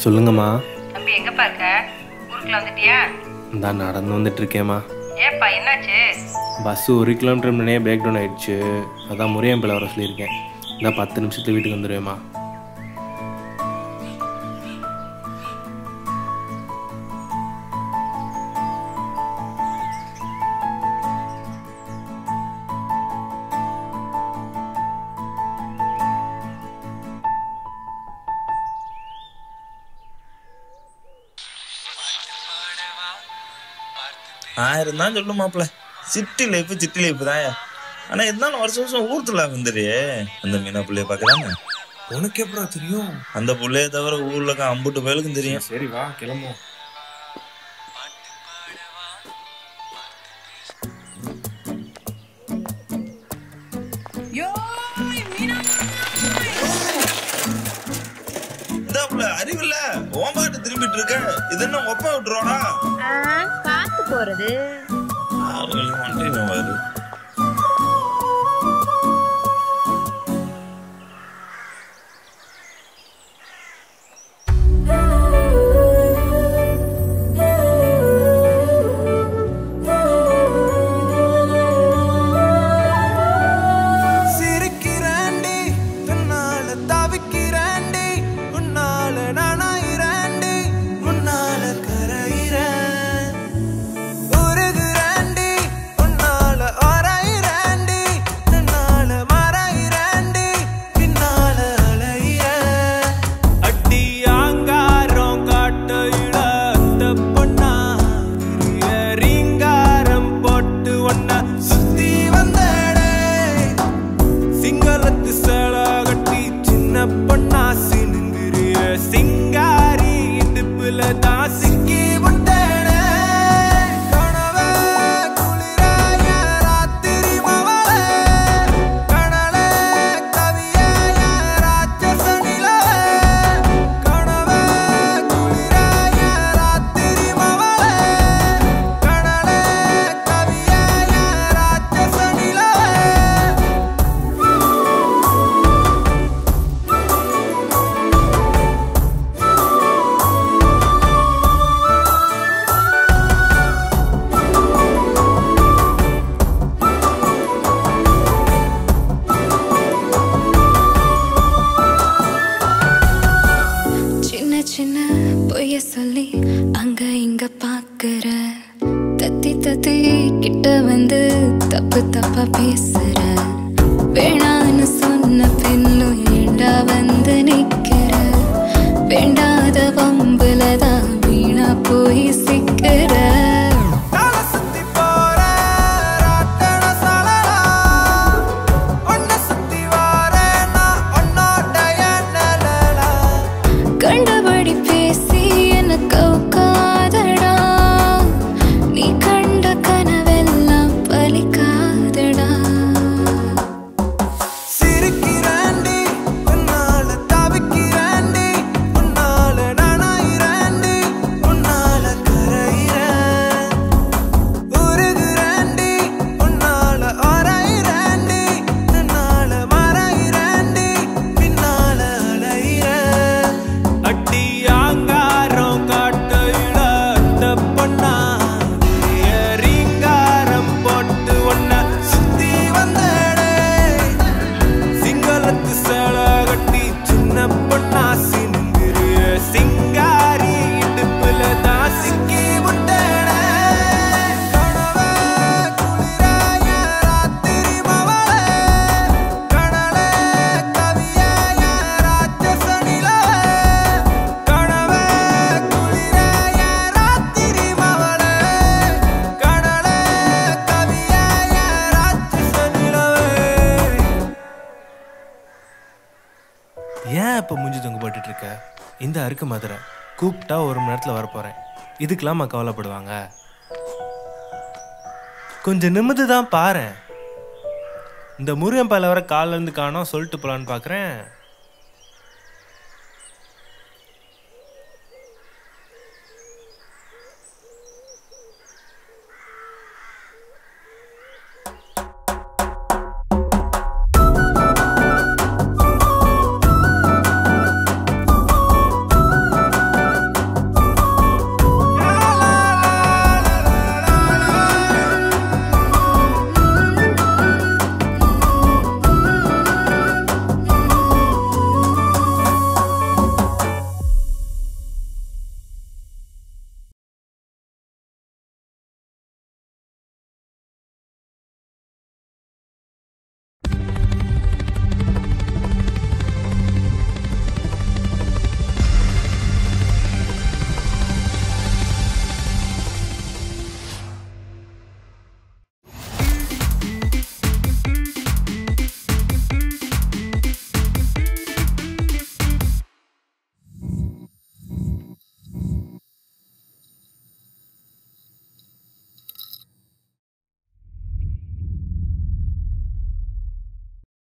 சொல்லுங்கம்மா தம்பி எங்கப்பா இருக்க ஊருக்குள்ள வந்துட்டியா இந்தா நடந்து வந்துட்டு இருக்கேம்மா ஏப்பா என்னாச்சு பஸ் ஒரு கிலோமீட்டர் முன்னே பிரேக் டவுன் ஆயிடுச்சு அதான் முறையம்பில் வர சொல்லியிருக்கேன் இந்த பத்து நிமிஷத்துல வீட்டுக்கு வந்துடுவேம்மா ஆயிரம் தான் சொல்லு மாப்பிள்ள சிட்டி லைஃப் சிட்டி லைஃப் தான் ஆனா இருந்தாலும் வருஷம் வருஷம் ஊர்த்துல வந்துரு அந்த மீனா புள்ளைய பாக்குறாங்க உனக்கு எப்படா தெரியும் அந்த புள்ளைய தவிர ஊர்ல இருக்க அம்புட்டு பயலுக்கும் தெரியும் சரி வா கிளம்புவோம் இந்த புள்ள அறிவில்ல ஓம்பாட்டு திரும்பிட்டு இருக்க இது என்ன ஒப்ப விட்டுருவானா காத்து போறது ஆளுங்களையும் வந்துட்டு இவன் வருது சிரிக்கிறாண்டி தன்னால தவிக்கிறாண்டி உன்னால நானாயிராண்டி உன்னால கரையிறேன் உருகுறாண்டி உன்னால ஆராயிராண்டி தன்னால மறையிறாண்டி பின்னால அலையிறேன் அடி ஆங்காரம் காட்டையில அந்த பொண்ணா ரீங்காரம் போட்டு ஒன்ன சுத்தி வந்தடே சிங்களத்து சேல கட்டி சின்ன பொண்ணா சினுங்கிறிய சிங்காரி இடுப்புல தான் சிக்கி விட்டேனே கனவே குளிராய ராத்திரி மவளே கனலே கவியாய ராட்சச நிலவே கனவே குளிராய ராத்திரி மவளே கனலே கவியாய ராட்சச நிலவே சின்ன சின்ன பொய்ய சொல்லி அங்க இங்க பாக்குற தத்தி தத்தி கிட்ட வந்து தப்பு தப்பா பேசுற வேணான்னு சொன்ன பின்னும் ஏண்டா வந்து நிக்கிற வேண்டாத வம்புல தான் வீணா போய் சிக்கிற நாள சுத்தி போற ராட்டன சலலா ஒன்ன சுத்தி வாரேனா உன்னோடைய நிழலா கண்டபடி பேசி என்ன கவுக்காதடா நீ கண்ட கனவெல்லாம் பலிக்காதடா சிரிக்கிறாண்டி உன்னால தவிக்கிறாண்டி உன்னால நானாயிராண்டி உன்னால கரையிறேன் உருகுறாண்டி உன்னால ஆராயிராண்டி உன்னால மறையிறாண்டி பின்னால அலையிறேன் அடி ஆங்காரம் காட்டையில அந்த பொண்ணா ரீங்காரம் போட்டு ஒன்ன சுத்தி வந்தடே சிங்களத்து சேல கட்டி சின்ன பொண்ணா சினுங்கிறிய சிங்காரி இடுப்புல தான் சிக்கி விட்டேனே கனவே குளிராய ராத்திரி மவளே கனலே கவியாய ராட்சச நிலவே கனவே குளிராய ராத்திரி மவளே கனலே கவியாய ராட்சச நிலவே ஏன் இப்போ மூஞ்சி தொங்க போட்டுட்டு இருக்க இந்த அருக்கு மதுரை கூப்பிட்டா ஒரு மணி நேரத்தில் வரப்போகிறேன் இதுக்கெல்லாமா கவலைப்படுவாங்க கொஞ்சம் நிமிந்து தான் பாரு இந்த முருகன் பல வர காலில் இருந்து காணோம் சொல்லிட்டு போலான்னு பார்க்குறேன்